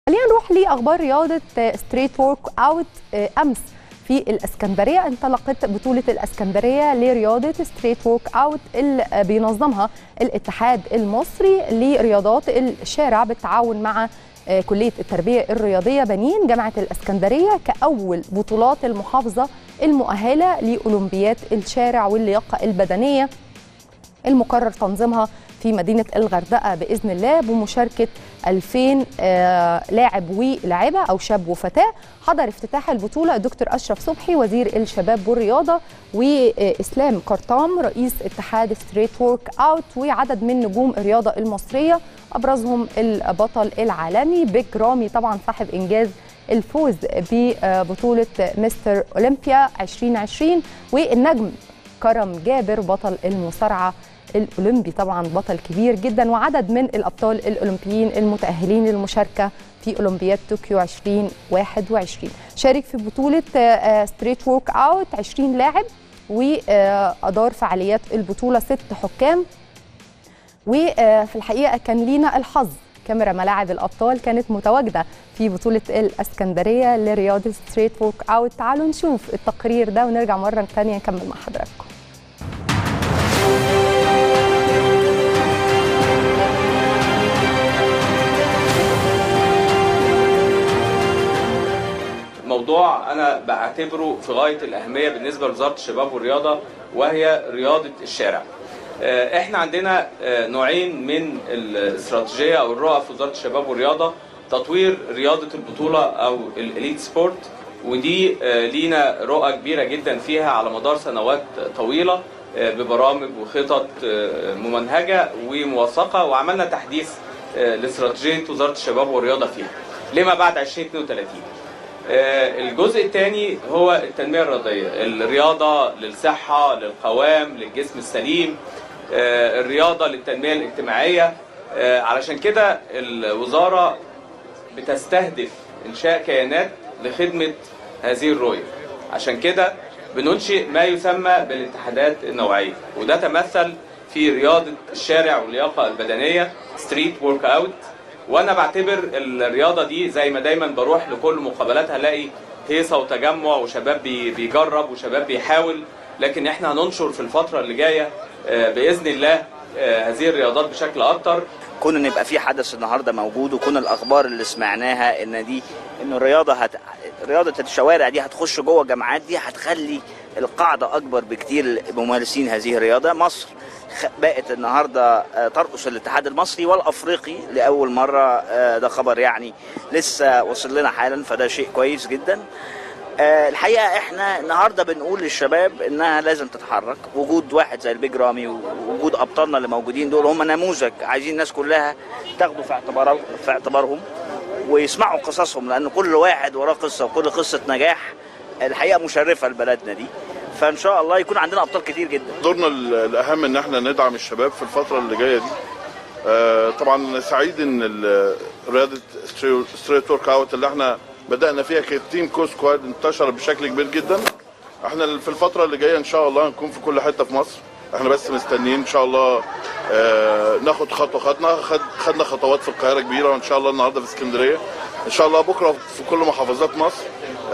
خلينا نروح لاخبار رياضه ستريت وورك اوت امس في الاسكندريه انطلقت بطوله الاسكندريه لرياضه ستريت وورك اوت اللي بينظمها الاتحاد المصري لرياضات الشارع بالتعاون مع كليه التربيه الرياضيه بنين جامعه الاسكندريه كاول بطولات المحافظه المؤهله لاولمبياد الشارع واللياقه البدنيه المقرر تنظيمها في مدينة الغردقة بإذن الله بمشاركة 2000 لاعب ولاعبة أو شاب وفتاة حضر افتتاح البطولة الدكتور أشرف صبحي وزير الشباب والرياضة وإسلام قرطام رئيس اتحاد ستريت وورك أوت وعدد من نجوم الرياضة المصرية أبرزهم البطل العالمي بيج رامي طبعا صاحب إنجاز الفوز ببطولة مستر أولمبيا 2020 والنجم كرم جابر بطل المصارعة الاولمبي طبعا بطل كبير جدا وعدد من الابطال الاولمبيين المتاهلين للمشاركه في اولمبياد طوكيو 2021 شارك في بطوله ستريت وورك اوت 20 لاعب وادار فعاليات البطوله ست حكام وفي الحقيقه كان لينا الحظ كاميرا ملاعب الابطال كانت متواجده في بطوله الاسكندريه لرياضه ستريت وورك اوت تعالوا نشوف التقرير ده ونرجع مره ثانيه نكمل مع حضراتكم موضوع انا بعتبره في غايه الاهميه بالنسبه لوزاره الشباب والرياضه وهي رياضه الشارع. احنا عندنا نوعين من الاستراتيجيه او الرؤى في وزاره الشباب والرياضه تطوير رياضه البطوله او الاليت سبورت ودي لينا رؤى كبيره جدا فيها على مدار سنوات طويله ببرامج وخطط ممنهجه وموثقه وعملنا تحديث لاستراتيجيه وزاره الشباب والرياضه فيها. لما بعد 2032 الجزء الثاني هو التنمية الرياضية الرياضة للصحة للقوام للجسم السليم الرياضة للتنمية الاجتماعية علشان كده الوزارة بتستهدف إنشاء كيانات لخدمة هذه الرؤية عشان كده بننشئ ما يسمى بالاتحادات النوعية وده تمثل في رياضة الشارع واللياقة البدنية ستريت ورك اوت وانا بعتبر الرياضه دي زي ما دايما بروح لكل مقابلات هلاقي هيصه وتجمع وشباب بيجرب وشباب بيحاول لكن احنا هننشر في الفتره اللي جايه باذن الله هذه الرياضات بشكل اكتر كون ان يبقى في حدث النهارده موجود وكون الاخبار اللي سمعناها ان دي ان الرياضه هت... رياضه الشوارع دي هتخش جوه الجامعات دي هتخلي القاعده اكبر بكتير لممارسين هذه الرياضه مصر بقت النهارده ترقص الاتحاد المصري والافريقي لاول مره ده خبر يعني لسه وصل لنا حالا فده شيء كويس جدا الحقيقه احنا النهارده بنقول للشباب انها لازم تتحرك وجود واحد زي البيج رامي ووجود ابطالنا اللي موجودين دول هم نموذج عايزين الناس كلها تاخده في اعتبار في اعتبارهم ويسمعوا قصصهم لان كل واحد وراه قصه وكل قصه نجاح الحقيقه مشرفه لبلدنا دي فان شاء الله يكون عندنا ابطال كتير جدا دورنا الاهم ان احنا ندعم الشباب في الفتره اللي جايه دي آه طبعا سعيد ان رياضه ستريت ورك اوت اللي احنا بدانا فيها كتيم كو سكواد انتشر بشكل كبير جدا احنا في الفتره اللي جايه ان شاء الله هنكون في كل حته في مصر احنا بس مستنيين ان شاء الله آه ناخد خطوه خدنا خد خدنا خطوات في القاهره كبيره وان شاء الله النهارده في اسكندريه ان شاء الله بكره في كل محافظات مصر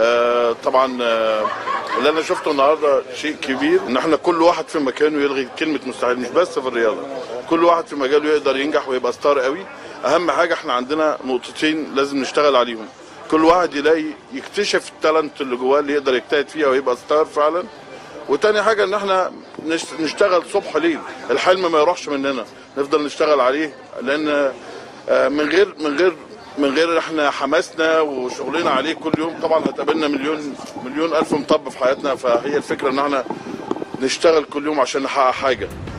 آه طبعا آه اللي انا شفته النهارده شيء كبير ان احنا كل واحد في مكانه يلغي كلمه مستحيل مش بس في الرياضه كل واحد في مجاله يقدر ينجح ويبقى ستار قوي اهم حاجه احنا عندنا نقطتين لازم نشتغل عليهم كل واحد يلاقي يكتشف التالنت اللي جواه اللي يقدر يجتهد فيها ويبقى ستار فعلا وتاني حاجه ان احنا نشتغل صبح ليل الحلم ما يروحش مننا نفضل نشتغل عليه لان من غير من غير من غير احنا حماسنا وشغلنا عليه كل يوم طبعا هتقابلنا مليون مليون الف مطب في حياتنا فهي الفكره ان احنا نشتغل كل يوم عشان نحقق حاجه